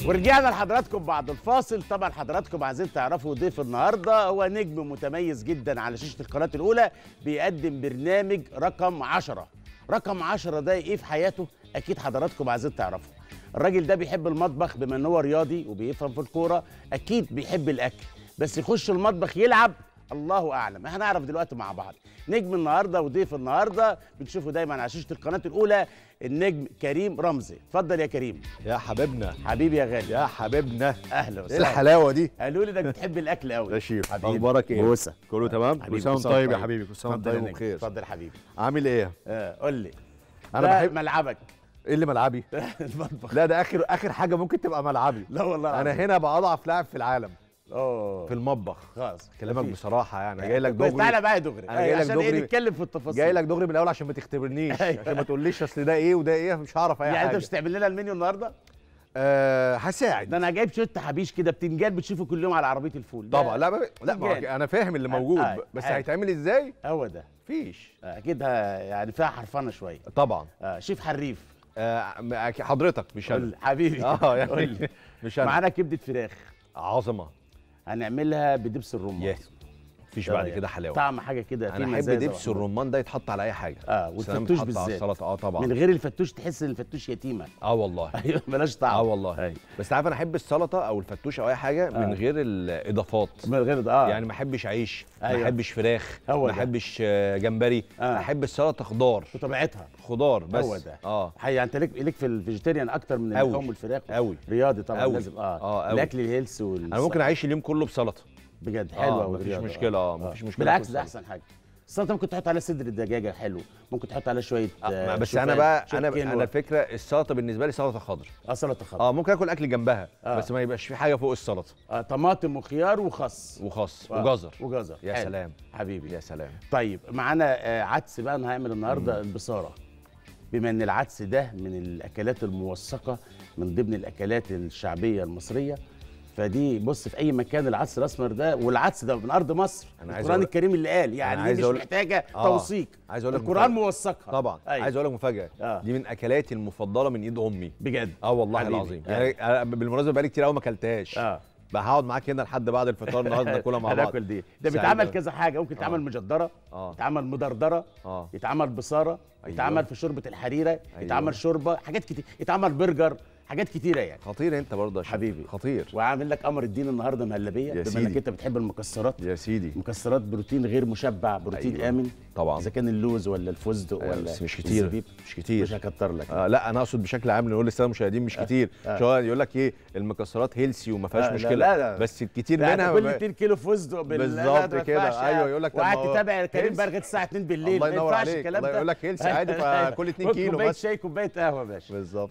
ورجعنا لحضراتكم بعد الفاصل طبعا حضراتكم عايزين تعرفوا ضيف النهارده هو نجم متميز جدا على شاشه القناه الاولى بيقدم برنامج رقم عشرة رقم عشرة ده ايه في حياته اكيد حضراتكم عايزين تعرفوا الراجل ده بيحب المطبخ بما ان هو رياضي وبيفهم في الكوره اكيد بيحب الاكل بس يخش المطبخ يلعب الله اعلم احنا هنعرف دلوقتي مع بعض نجم النهارده وضيف النهارده بنشوفه دايما على شاشه القناه الاولى النجم كريم رمزي اتفضل يا كريم يا حبيبنا حبيبي يا غالي يا حبيبنا اهلا ايه وسهلا الحلاوه دي قالوا لي انك بتحب الاكل قوي يا شيف حبيبي. اخبارك ايه بوسه كله تمام حبيبي، كل سنه وانت كل سنة طيب يا طيب. حبيبي كل سنه وانت اتفضل يا طيب نجم، وبخير اتفضل حبيبي عامل ايه آه قول لي انا ده بحب ملعبك ايه اللي ملعبي المطبخ لا ده اخر اخر حاجه ممكن تبقى ملعبي لا والله انا العظيم. هنا بقى اضعف لاعب في العالم اوه في المطبخ خلاص كلامك مفيش. بصراحه يعني جاي لك بس دغري تعالى بقى دغري أنا جاي لك عشان ايه دغري. نتكلم في التفاصيل جاي لك دغري من الاول عشان ما تختبرنيش أيوة. عشان ما تقوليش اصل ده ايه وده ايه مش هعرف اي يعني انت حاجه مش هتعمل لنا المنيو النهارده آه، هساعد ده انا جايب شويه حبيش كده بتنجان بتشوفه كل يوم على عربيه الفول ده طبعا لا ب... لا ما هو بتنجان. انا فاهم اللي موجود آه، بس حلو. هيتعمل ازاي هو ده فيش آه، اكيد ه- يعني فيها حرفنه شويه طبعا آه شيف حريف آه م- حضرتك مش قول انا لي، حبيبي اه قول يعني لي. مش انا معانا كبده فراخ عظمه هنعملها بدبس الرمان يس مفيش إيه بعد رأيك؟ كده حلاوه طعم حاجه كده في انا احب مزازة دبس وحلاوة. الرمان ده يتحط على اي حاجه اه سلام والفتوش يتحط على بالذات السلطه اه طبعا من غير الفتوش تحس ان الفتوش يتيمه اه والله ايوه ملاش طعم اه والله أيوة. بس تعرف انا احب السلطه او الفتوش او اي حاجه آه. من غير الاضافات من غير ده اه يعني ما احبش عيش أيوة. ما احبش فراخ هو ما ده. احبش آه، جمبري آه. احب السلطه خضار بطبيعتها خضار بس هو ده. اه حقيقة انت ليك ليك في الفيجيتيريان اكتر من أوي. اللحوم والفراخ أوي. رياضي طبعا أوي. لازم اه, آه، أوي. الاكل الهيلث وال انا ممكن اعيش اليوم كله بسلطه بجد حلوه آه، مفيش والرياضة، مشكلة، آه، مفيش مشكلة بالعكس في ده السلطة. احسن حاجه السلطه ممكن تحط عليها صدر الدجاجه حلو ممكن تحط عليها شويه آه آه بس شوفان، انا بقى شوية انا كينوا. انا الفكره السلطه بالنسبه لي سلطه خضر اه سلطه خضراء اه ممكن اكل اكل جنبها آه. بس ما يبقاش في حاجه فوق السلطه آه طماطم وخيار وخس وخس آه، وجزر وجزر يا حلو. سلام حبيبي يا سلام طيب معانا آه عدس بقى انا هعمل النهارده البصاره بما ان العدس ده من الاكلات الموثقه من ضمن الاكلات الشعبيه المصريه فدي بص في اي مكان العدس الاسمر ده والعدس ده من ارض مصر أنا عايز القران أقول- الكريم اللي قال يعني عايز دي مش أقول- محتاجه آه. توثيق عايز أقول لك القران مفاجأة. موثقها طبعا أيوة. عايز اقول لك مفاجاه آه. دي من اكلاتي المفضله من ايد امي بجد اه والله حبيبي. العظيم آه. يعني أنا بالمناسبه بقالي كتير قوي ما اكلتهاش اه بقى هقعد معاك هنا لحد بعد الفطار النهارده ناكلها مع بعض هناكل دي ده سعيد بيتعمل أوي. كذا حاجه ممكن يتعمل مجدره اه يتعمل مدردره اه يتعمل بصاره أيوة. يتعمل في شوربه الحريره أيوة. يتعمل شوربه حاجات كتير يتعمل برجر حاجات كتيره يعني خطير انت برضه يا شيخ. حبيبي. خطير وعامل لك قمر الدين النهارده مهلبيه يا بما سيدي. انك انت بتحب المكسرات يا سيدي مكسرات بروتين غير مشبع بروتين أيوة. امن طبعا اذا كان اللوز ولا الفستق أيوة، ولا بس مش كتير الزبيب مش كتير مش هكتر لك آه لا انا اقصد بشكل عام نقول للساده المشاهدين مش كتير آه. شو يقول لك ايه المكسرات هيلسي وما فيهاش آه، لا، مشكله لا، لا. بس الكتير لا، منها ده ما كل بقى- 2 كيلو فستق بال- بالظبط لا، ده ما كده. ينفعش. أيوة، يقول لك طب وقاعد ما هو تتابع كريم هيلث. بقى لغايه الساعه 2 بالليل الله ما ينور ينفعش عليك. الكلام الله ده يقول لك هيلث عادي، فكل 2 خد كيلو كوبايه بس. شاي كوبايه قهوه يا باشا بالظبط